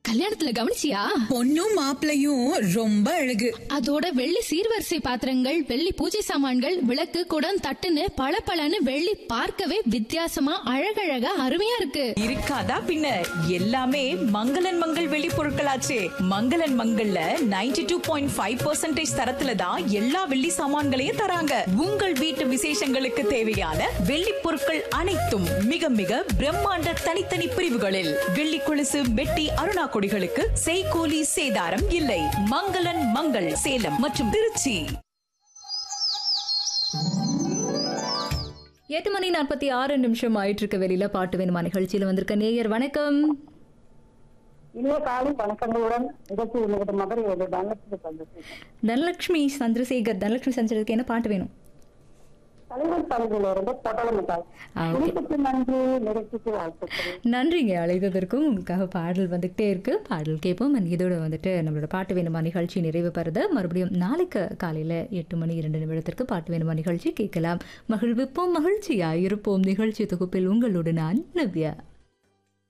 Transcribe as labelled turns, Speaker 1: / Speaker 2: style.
Speaker 1: கல்யாணத்துல கவனிச்சியா
Speaker 2: பொண்ணும் மாப்பிளையும் ரொம்ப அழகு
Speaker 1: அதோட வெள்ளி சீர்வரிசை பாத்திரங்கள் வெள்ளி பூஜை சாமான்கள் விளக்கு குடம் தட்டுன்னு பளபளன்னு வெள்ளி பார்க்கவே வித்தியாசமா அழகழகா அருமையா இருக்கு
Speaker 3: இருக்காதா பின்ன எல்லாமே மங்களன் மங்கள் வெளி பொருட்களாச்சே மங்களன் மங்கள்ல 92.5% டூ பாயிண்ட் ஃபைவ் தரத்துல தான் எல்லா வெள்ளி சாமான்களையும் தராங்க உங்கள் வீட்டு விசேஷங்களுக்கு தேவையான வெள்ளி பொருட்கள் அனைத்தும் மிக மிக பிரம்மாண்ட தனித்தனி பிரிவுகளில் வெள்ளி கொலுசு மெட்டி அருணா கொடிகளுக்கு செய்கூலி சேதாரம் இல்லை மங்களன் மங்கள் சேலம் மற்றும் திருச்சி
Speaker 4: எட்டு மணி நாற்பத்தி ஆறு நிமிஷம் ஆயிட்டு இருக்க வெளியில பாட்டு வேணுமா நிகழ்ச்சியில வந்திருக்க நேயர் வணக்கம்
Speaker 5: இனிய காலை வணக்கங்களுடன் நிகழ்ச்சி உங்களுடைய மதுரை ஒரு தனலட்சுமி சந்திரசேகர்
Speaker 4: தனலட்சுமி சந்திரசேகர் தனலட்சுமி சந்திரசேகருக்கு என்ன பாட்டு வேணும்
Speaker 5: தலைவர் பகுதியிலிருந்து பொட்டல மிட்டாய்
Speaker 4: ஆ, okay.
Speaker 5: நிகழ்ச்சிக்கு நன்றி நிகழ்ச்சிக்கு வாழ்த்துக்கள்
Speaker 4: நன்றிங்க அழைத்ததற்கும் உங்களுக்காக பாடல் வந்துகிட்டே இருக்கு பாடல் கேட்போம் and இதோட வந்துட்டு நம்மளோட பாட்டு வேணுமா நிகழ்ச்சி நிறைவு பெறுது மறுபடியும் நாளைக்கு காலையில எட்டு மணி இரண்டு நிமிடத்திற்கு பாட்டு வேணுமா நிகழ்ச்சி கேட்கலாம் மகிழ்விப்போம் மகிழ்ச்சியா இருப்போம் நிகழ்ச்சி தொகுப்பில் உங்களோடு நான் நவ்யா